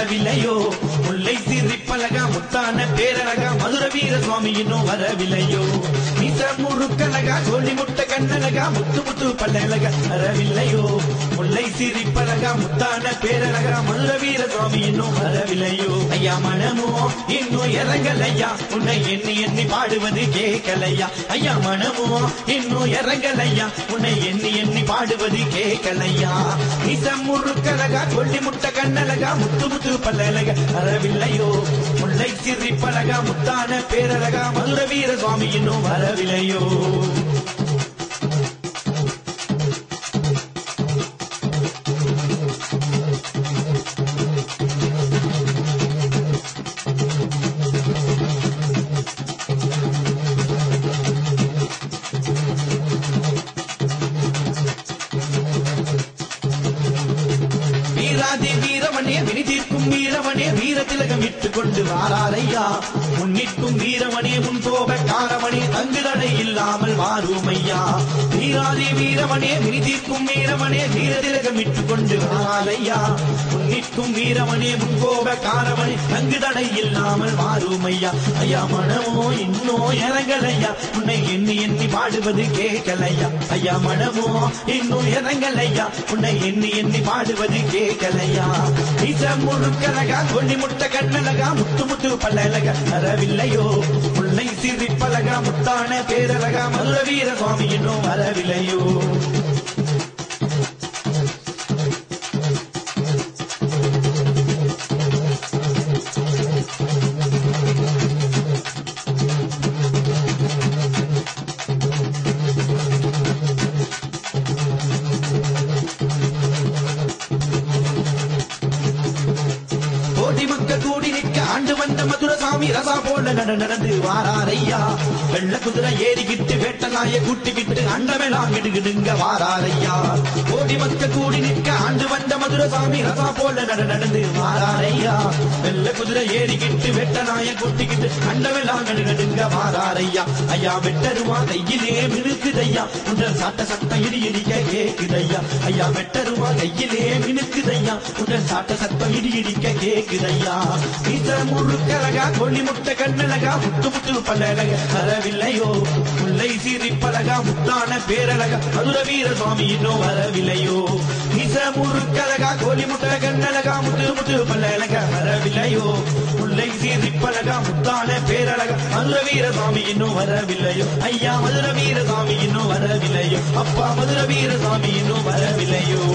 வரவில்லையோ முல்லை சிரிப்பழகா முத்தான பேரழகா மதுர வீர சுவாமி இன்னும் வரவில்லையோ மிச முறுக்கழகா கோழி முட்டை கண்ணழகா முத்து முத்து பல்லழகா வரவில்லையோ முல்லை சிரிப்பழகா முத்தான பேரழகா மதுர வீர சுவாமி இன்னும் வரவில்லையோ ஐயா மனமோ இன்னும் இறங்கலையா உன்னை எண்ணி எண்ணி பாடுவது கேட்கலையா ஐயா மனமோ இன்னும் இறங்கலையா உன்னை எண்ணி எண்ணி பாடுவது கேட்கலையா நிசம் முறுக்கழகா கொல்லி முட்டை கண்ணழகா முத்து முத்து பல்லழகா வரவில்லையோ முல்லை சிரிப்பழகா முத்தான பேரழகா மதுர வீர சுவாமி இன்னும் வரவில்லையோ வீராதி வீரமணே வினிதீர்க்கும் வீரமணே வீர திலகம் இட்டுக் கொண்டு வாராரையா முன்னிற்கும் வீரமணே முன் கோபக்காரமணே தங்குதடை இல்லாமல் வாருமையா வீராதி வீரமணே வினிதீர்க்கும் வீரமணே வீர திலகம் இட்டுக் கொண்டு வாராரையா முன்னிற்கும் வீரமணே முன் கோபக்காரமணே தங்குதடை இல்லாமல் வாருமையா ஐயா மனமோ இன்னும் இறங்கலையா உன்னை எண்ணி எண்ணி பாடுவது கேட்கலையா ஐயா மனமோ இன்னும் இறங்கலையா உன்னை எண்ணி எண்ணி பாடுவது கேட்கலையா இச முழுக்கழகா கொல்லி முட்டை கண்ணழகா முத்து முத்து பல்லழகா வரவில்லையோ முல்லை சிரிப்பழகா முத்தான பேரழகா மதுர வீர சுவாமி இன்னும் வரவில்லையோ கோடி மக்கள் கூடி நிற்க ஆண்டு வந்த மதுர சாமி ரசா போல நட நடந்து வாராரையா வெள்ள குதிரை ஏறிக்கிட்டு வேட்டலாய கூட்டிக்கிட்டு அண்டமெல்லாம் கிடுகிடுங்க வாராரையா கோடி மக்கள் கூடி நிற்க ஆண்டு வந்த மதுர சாமி ரசா போல நட நடந்து வாராரையா வெள்ள குதிரை ஏறிக்கிட்டு வேட்டலாய கூட்டிக்கிட்டு அண்டமெல்லாம் கிடுகிடுங்க வாராரையா ஐயா வெட்டருமா கையிலே மினுக்குதையா உடல் சாட்ட சட்டம் இடி இடிக்க கேக்குதையா ஐயா வெட்டருமா கையிலே மினுக்குதையா உடல் சாட்ட சத்தம் இடி இடிக்க கேக்குதையா வீச முழுக்கழகா கொல்லி முட்டை கண்ணழகா முத்து முத்து பல்லழக வரவில்லையோ முல்லை சிரிப்பழகா முத்தான பேரழகா மதுர வீர சுவாமி இன்னும் வரவில்லையோ வீச முழுக்கழகா கோழி முட்டை கண்ணழகா முத்து முத்து பல்லழக வரவில்லையோ முல்லை சிரிப்பழகா முத்தான பேரழகா மதுர வீர சுவாமி இன்னும் வரவில்லையோ ஐயா மதுர வீர சுவாமி இன்னும் வரவில்லையோ அப்பா மதுர வீர சுவாமி இன்னும் வரவில்லையோ